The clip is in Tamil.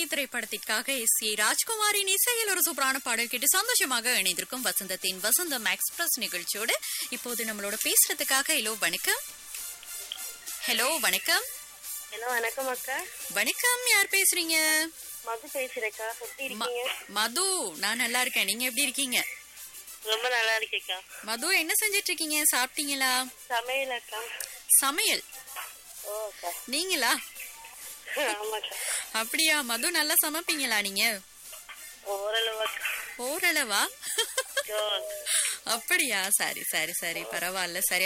திரைப்படத்திற்காக எஸ் ஏ ராஜ்குமாரின் இசையில் ஒரு சூப்பரான பாடல் கேட்டு சந்தோஷமாக இணைந்திருக்கும் வசந்தத்தின் வசந்தம் எக்ஸ்பிரஸ் நிகழ்ச்சியோடு இப்போது நம்மளோட பேசுறதுக்காக ஹலோ வணக்கம் ஹலோ வணக்கம் ஹலோ வணக்கம் அக்கா வணக்கம் யார் பேசுறீங்க மது பேசுறேக்கா எப்படி ம- இருக்கீங்க மது நான் நல்லா இருக்கேன் நீங்க எப்படி இருக்கீங்க ரொம்ப நல்லா இருக்கேக்கா மது என்ன செஞ்சிட்டு இருக்கீங்க சாப்பிட்டீங்களா சமையல் அக்கா சமையல் ஓ அக்கா நீங்களா ஆமாக்கா அப்படியா மது நல்லா சமைப்பீங்களா நீங்க ஓரளவு அக்கா ஓரளவா ஓ, அப்படியா சரி சரி சரி பரவாயில்ல சரி